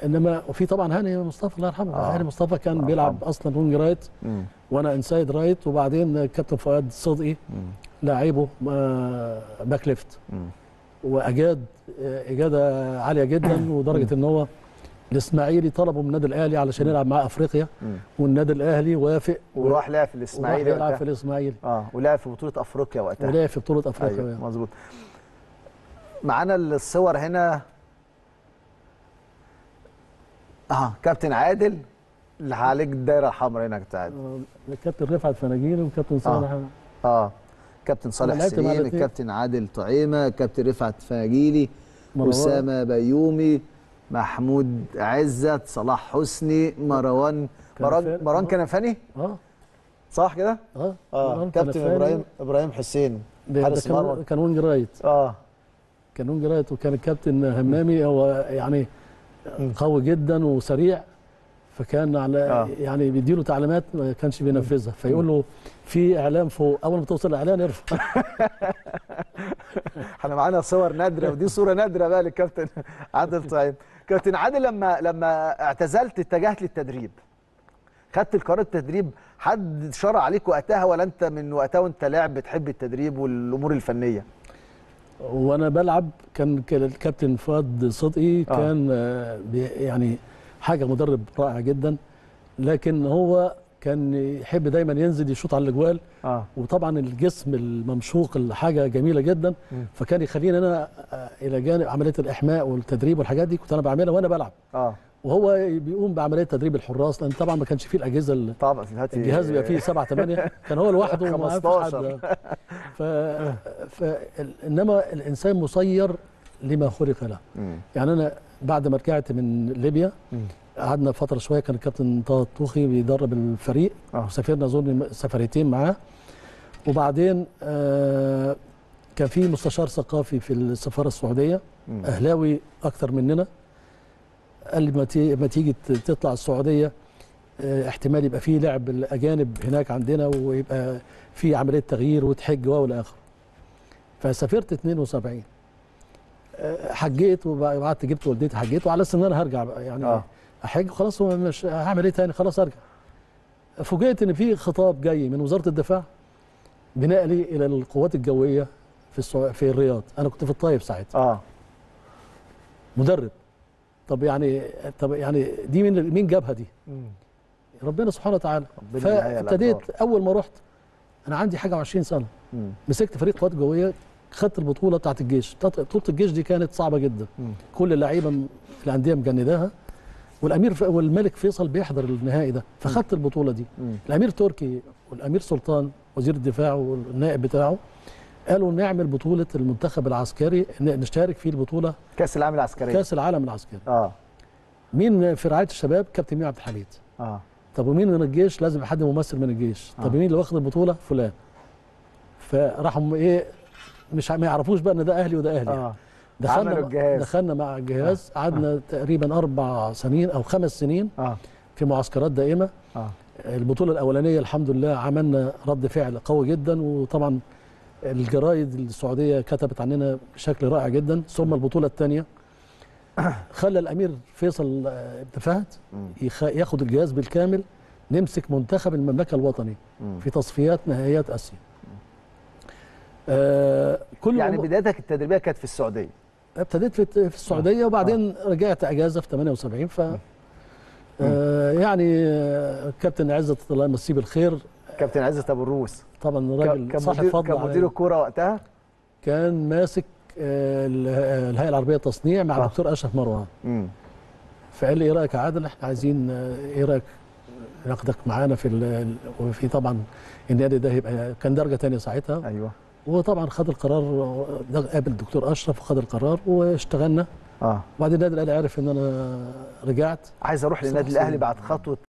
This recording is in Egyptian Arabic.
انما وفي طبعا هاني مصطفى الله يرحمه آه. هاني مصطفى كان الله بيلعب يرحمه. اصلا وينج رايت مم. وانا انسايد رايت وبعدين كابتن فؤاد صدقي مم. لاعبه آه، باك ليفت مم. واجاد آه، اجاده عاليه جدا ودرجه ان هو الاسماعيلي طلبه من النادي الاهلي علشان يلعب معاه افريقيا مم. والنادي الاهلي وافق وراح لعب في وراح الاسماعيلي يلعب وقتها. في الاسماعيلي اه ولعب في بطوله افريقيا وقتها ولعب في بطوله افريقيا ايوه يعني. مظبوط معانا الصور هنا اه كابتن عادل اللي عليك الدايره الحمراء هنا يا كابتن عادل آه، الكابتن رفعت فناجيري وكابتن صالح اه كابتن صالح لعبت مع سليم الاتنين. الكابتن عادل طعيمه كابتن رفعت فاجيلي مروان. اسامه بيومي محمود عزت صلاح حسني مروان مروان كنفاني. مروان كنفاني اه صح كده اه اه مروان كابتن كنفاني. ابراهيم ابراهيم حسين ده ده حارس كان مرمى كان وينج رايت اه كان وينج رايت وكان الكابتن همامي هو يعني قوي جدا وسريع فكان على آه. يعني بيديله تعليمات ما كانش بينفذها فيقول له في اعلام فوق اول ما توصل الاعلان ارفع احنا معانا صور نادره ودي صوره نادره بقى للكابتن عادل طيب كابتن عادل لما لما اعتزلت اتجهت للتدريب خدت القرار التدريب حد شرع عليك وقتها ولا انت من وقتها وانت لاعب بتحب التدريب والامور الفنيه وانا بلعب كان كان الكابتن فؤاد صدقي آه. كان آه، بي- يعني حاجه مدرب رائع جدا لكن هو كان يحب دايما ينزل يشوط على الاجوال اه وطبعا الجسم الممشوق حاجه جميله جدا مم. فكان يخليني انا آه، الى جانب عمليه الاحماء والتدريب والحاجات دي كنت انا بعملها وانا بلعب اه وهو بيقوم بعمليه تدريب الحراس لان طبعا ما كانش فيه الاجهزه ال- طبعا دلوقتي الجهاز بيبقى فيه سبعة ثمانية كان هو لوحده وما فيش 15. حد ف... ف... انما الانسان مسير لما خلق له مم. يعني انا بعد ما رجعت من ليبيا مم. قعدنا فتره شويه كان الكابتن طه الطوخي بيدرب الفريق آه. وسافرنا زورنا سفريتين معاه وبعدين آه كان في مستشار ثقافي في السفاره السعوديه مم. اهلاوي اكتر مننا قال لي ما تي- ما تيجي ت- تطلع السعوديه آه، احتمال يبقى في لعب الاجانب هناك عندنا ويبقى في عمليه تغيير وتحج والى اخره فسافرت 72 آه، حجيت وبعت جبت والدتي حجيت وعلى اساس ان انا هرجع بقى يعني آه. احج خلاص هو مش هعمل ايه تاني خلاص ارجع فوجئت ان في خطاب جاي من وزاره الدفاع بناء لي الى القوات الجويه في السع... في الرياض انا كنت في الطايف ساعتها اه مدرب طب يعني طب يعني دي مين مين جابها دي مم. ربنا سبحانه وتعالى ربنا يهيئ فابتديت الأقدار. اول ما رحت انا عندي حاجه و20 سنه مم. مسكت فريق قوات جويه خدت البطوله بتاعت الجيش بتاعت- بطوله الجيش دي كانت صعبه جدا مم. كل اللعيبه م- في الانديه مجنداها والامير ف... والملك فيصل بيحضر النهائي ده فخدت البطوله دي مم. الامير تركي والامير سلطان وزير الدفاع والنائب بتاعه قالوا نعمل بطوله المنتخب العسكري ن- نشترك في البطوله كاس العالم العسكري كاس العالم العسكري اه مين في رعايه الشباب كابتن ميمي عبد الحميد اه طب ومين من الجيش لازم حد ممثل من الجيش طب آه. مين اللي واخد البطوله فلان فراحوا ايه مش ع- ما يعرفوش بقى ان ده اهلي وده اهلي اه دخلنا عملوا الجهاز. دخلنا مع الجهاز قعدنا تقريبا اربع سنين او خمس سنين اه في معسكرات دائمه اه البطوله الاولانيه الحمد لله عملنا رد فعل قوي جدا وطبعا الجرايد السعوديه كتبت عننا بشكل رائع جدا ثم البطوله الثانيه خلى الامير فيصل آه، ابن فهد مم. يخ- ياخد الجهاز بالكامل نمسك منتخب المملكه الوطني مم. في تصفيات نهائيات اسيا آه كل يعني ما- بدايتك التدريبيه كانت في السعوديه ابتديت في في السعوديه وبعدين رجعت اجازه في 78 ف آه يعني آه، كابتن عزت الله يمسيه بالخير كابتن عزت ابو الروس طبعا ك- راجل صاحب كمدير فضل كمدير عليا. الكوره وقتها كان ماسك آه، ال- آه، الهيئه العربيه للتصنيع مع آه. الدكتور اشرف مروان امم فقال لي ايه رايك يا عادل احنا عايزين آه، ايه رايك ناخدك معانا في ال- ال- وفي طبعا النادي ده هيبقى كان درجه ثانيه ساعتها ايوه وطبعا خد القرار ده قابل الدكتور اشرف وخد القرار واشتغلنا اه وبعدين النادي الاهلي عرف ان انا رجعت عايز اروح صح للنادي صح. الاهلي بعد خطوه